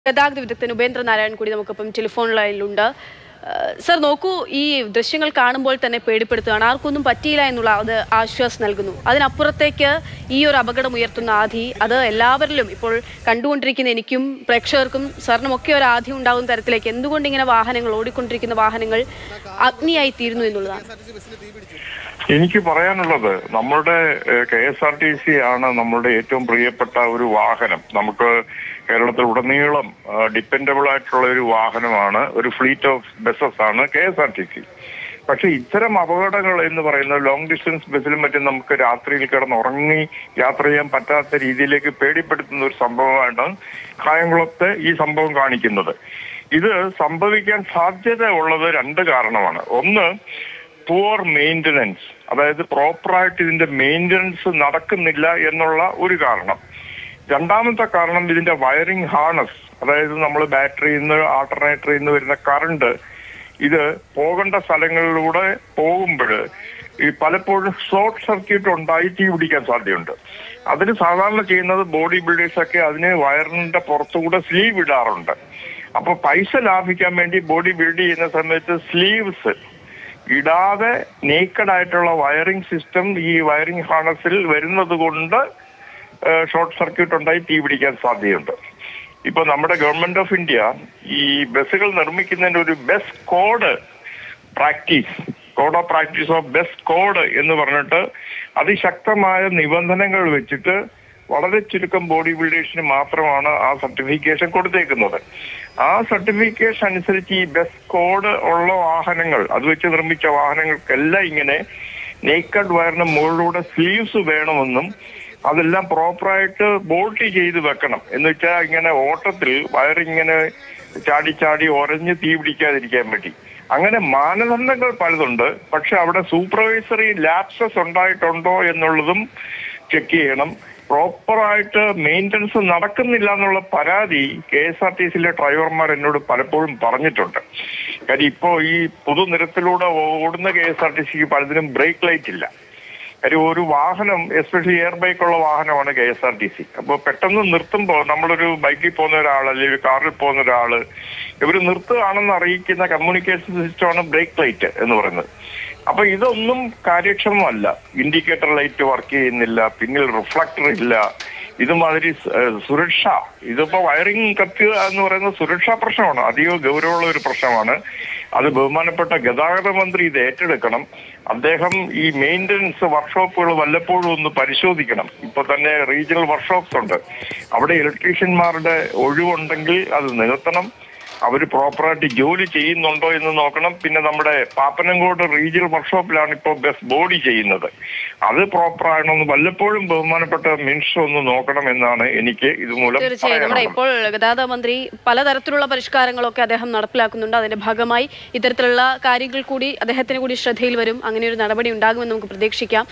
ഗതാഗത വിദഗ്ധൻ ഉപേന്ദ്ര നാരായൺ കൂടി നമുക്കിപ്പം ടെലിഫോൺ ലൈനിലുണ്ട് ഏഹ് സർ നോക്കൂ ഈ ദൃശ്യങ്ങൾ കാണുമ്പോൾ തന്നെ പേടിപ്പെടുത്തുകയാണ് ആർക്കൊന്നും പറ്റിയില്ല എന്നുള്ള അത് ആശ്വാസം നൽകുന്നു അതിനപ്പുറത്തേക്ക് ഈ ഒരു അപകടം ഉയർത്തുന്ന ആധി അത് എല്ലാവരിലും ഇപ്പോൾ കണ്ടുകൊണ്ടിരിക്കുന്ന എനിക്കും പ്രേക്ഷകർക്കും സാറിനും ഒക്കെ ഒരു ആധി ഉണ്ടാകുന്ന തരത്തിലേക്ക് എന്തുകൊണ്ട് ഇങ്ങനെ വാഹനങ്ങൾ ഓടിക്കൊണ്ടിരിക്കുന്ന വാഹനങ്ങൾ അഗ്നിയായി തീരുന്നു എന്നുള്ളതാണ് എനിക്ക് പറയാനുള്ളത് നമ്മുടെ K S R T C ആണ് നമ്മുടെ ഏറ്റവും പ്രിയപ്പെട്ട ഒരു വാഹനം നമുക്ക് കേരളത്തിൽ ഉടനീളം ഡിപ്പെൻഡബിൾ ആയിട്ടുള്ള ഒരു വാഹനമാണ് ഒരു ഫ്ലീറ്റ് ഓഫ് ബസ്സസ് ആണ് K S R T C പക്ഷെ ഇത്തരം അപകടങ്ങൾ എന്ന് പറയുന്നത് ലോങ് ഡിസ്റ്റൻസ് ബസ്സിലും മറ്റും നമുക്ക് രാത്രിയിൽ കിടന്ന് ഉറങ്ങി യാത്ര ചെയ്യാൻ പറ്റാത്ത രീതിയിലേക്ക് പേടിപ്പെടുത്തുന്ന ഒരു സംഭവമാണ് കായംകുളത്തെ ഈ സംഭവം കാണിക്കുന്നത് ഇത് സംഭവിക്കാൻ സാധ്യത ഉള്ളത് രണ്ട് കാരണമാണ് ഒന്ന് പുവർ മെയിൻ്റനൻസ് അതായത് പ്രോപ്പറായിട്ട് ഇതിന്റെ മെയിൻ്റനൻസ് നടക്കുന്നില്ല എന്നുള്ള ഒരു കാരണം രണ്ടാമത്തെ കാരണം ഇതിന്റെ വയറിംഗ് ഹാർനസ് അതായത് നമ്മൾ ബാറ്ററിയിൽ നിന്ന് ആൾട്ടർനേറ്ററിൽ നിന്ന് വരുന്ന കറണ്ട് ഇത് പോകേണ്ട സ്ഥലങ്ങളിലൂടെ പോകുമ്പോൾ ഈ പലപ്പോഴും ഷോർട്ട് സർക്യൂട്ട് ഉണ്ടായി തീ പിടിക്കാൻ സാധ്യതയുണ്ട് അതിന് സാധാരണ ചെയ്യുന്നത് ബോഡി ബിൽഡേഴ്സ് ഒക്കെ അതിന് വയറിന്റെ പുറത്തുകൂടെ സ്ലീവ് ഇടാറുണ്ട് അപ്പൊ പൈസ ലാഭിക്കാൻ വേണ്ടി ബോഡി ബിൽഡ് ചെയ്യുന്ന സമയത്ത് സ്ലീവ്സ് ഇടാതെ നേക്കഡ് ആയിട്ടുള്ള വയറിംഗ് സിസ്റ്റം ഈ വയറിംഗ് ഹാർനസിൽ വരുന്നത് കൊണ്ട് ഷോർട്ട് സർക്യൂട്ട് ഉണ്ടായി തീ പിടിക്കാൻ സാധ്യതയുണ്ട് ഇപ്പൊ നമ്മുടെ ഗവൺമെന്റ് ഓഫ് ഇന്ത്യ ഈ ബസ്സുകൾ നിർമ്മിക്കുന്നതിന്റെ ഒരു best code practice code of practice of best code എന്ന് പറഞ്ഞിട്ട് അതിശക്തമായ നിബന്ധനകൾ വെച്ചിട്ട് വളരെ ചുരുക്കം ബോഡി ബിൽഡേഴ്സിന് മാത്രമാണ് ആ സർട്ടിഫിക്കേഷൻ കൊടുത്തേക്കുന്നത് ആ സർട്ടിഫിക്കേഷൻ അനുസരിച്ച് ഈ ബെസ്റ്റ് കോഡ് ഉള്ള വാഹനങ്ങൾ അത് വെച്ച് നിർമ്മിച്ച വാഹനങ്ങൾക്കെല്ലാം ഇങ്ങനെ നേക്കഡ് വയറിന് മുകളിലൂടെ സ്ലീവ്സ് വേണമെന്നും അതെല്ലാം പ്രോപ്പറായിട്ട് ബോൾട്ട് ചെയ്ത് വെക്കണം എന്ന് വെച്ചാൽ ഇങ്ങനെ ഓട്ടത്തിൽ വയറിങ്ങനെ ചാടി ചാടി ഒരഞ്ഞ് തീ പിടിക്കാതിരിക്കാൻ വേണ്ടി അങ്ങനെ മാനദണ്ഡങ്ങൾ പലതുണ്ട് പക്ഷെ അവിടെ സൂപ്പർവൈസറി ലാപ്സസ് ഉണ്ടായിട്ടുണ്ടോ എന്നുള്ളതും ചെക്ക് ചെയ്യണം പ്രോപ്പറായിട്ട് മെയിൻ്റനൻസ് നടക്കുന്നില്ല എന്നുള്ള പരാതി കെ എസ് ആർ ടി സിയിലെ ഡ്രൈവർമാർ എന്നോട് പലപ്പോഴും പറഞ്ഞിട്ടുണ്ട് കാര്യം ഇപ്പോൾ ഈ പൊതുനിരത്തിലൂടെ ഓടുന്ന കെ എസ് ആർ ടി സിക്ക് പലതിനും ബ്രേക്ക് ലൈറ്റ് ഇല്ല കാര്യം ഒരു വാഹനം എസ്പെഷ്യലി എയർ ബൈക്ക് ഉള്ള വാഹനമാണ് K S R T C അപ്പോൾ പെട്ടെന്ന് നിർത്തുമ്പോൾ നമ്മളൊരു ബൈക്കിൽ പോകുന്ന ഒരാൾ അല്ലെങ്കിൽ കാറിൽ പോകുന്ന ഒരാൾ ഇവർ നിർത്തുകയാണെന്ന് അറിയിക്കുന്ന കമ്മ്യൂണിക്കേഷൻ സിസ്റ്റമാണ് ബ്രേക്ക് ലൈറ്റ് എന്ന് പറയുന്നത് അപ്പൊ ഇതൊന്നും കാര്യക്ഷമമല്ല ഇൻഡിക്കേറ്റർ ലൈറ്റ് വർക്ക് ചെയ്യുന്നില്ല പിന്നിൽ റിഫ്ലക്ടർ ഇല്ല ഇതുമാതിരി സുരക്ഷ ഇതിപ്പോ വയറിംഗ് കത്തുക എന്ന് പറയുന്നത് സുരക്ഷാ പ്രശ്നമാണ് അധികം ഗൗരവമുള്ള ഒരു പ്രശ്നമാണ് അത് ബഹുമാനപ്പെട്ട ഗതാഗത മന്ത്രി ഇത് ഏറ്റെടുക്കണം അദ്ദേഹം ഈ മെയിൻ്റനൻസ് വർക്ക്ഷോപ്പുകൾ വല്ലപ്പോഴും ഒന്ന് പരിശോധിക്കണം ഇപ്പൊ തന്നെ റീജിയണൽ വർക്ക്ഷോപ്സ് ഉണ്ട് അവിടെ ഇലക്ട്രീഷ്യന്മാരുടെ ഒഴിവുണ്ടെങ്കിൽ അത് നികത്തണം അവർ പ്രോപ്പറായിട്ട് ജോലി ചെയ്യുന്നുണ്ടോ എന്ന് നോക്കണം പിന്നെ നമ്മുടെ പാപ്പനംകോട് റീജിയണൽ വർക്ക്ഷോപ്പിലാണ് ഇപ്പോൾ ബസ് ബോഡി ചെയ്യുന്നത് അത് പ്രോപ്പറാണെന്ന് വല്ലപ്പോഴും ബഹുമാനപ്പെട്ട മിനിസ്റ്റർ ഒന്ന് നോക്കണം എന്നാണ് എനിക്ക് ഇതുമൂലം തീർച്ചയായും നമ്മുടെ ഇപ്പോൾ ഗതാഗത മന്ത്രി പലതരത്തിലുള്ള പരിഷ്കാരങ്ങളൊക്കെ അദ്ദേഹം നടപ്പിലാക്കുന്നുണ്ട് അതിന്റെ ഭാഗമായി ഇത്തരത്തിലുള്ള കാര്യങ്ങൾ കൂടി അദ്ദേഹത്തിന് കൂടി ശ്രദ്ധയിൽ വരും അങ്ങനെ ഒരു നടപടി ഉണ്ടാകുമെന്ന് നമുക്ക് പ്രതീക്ഷിക്കാം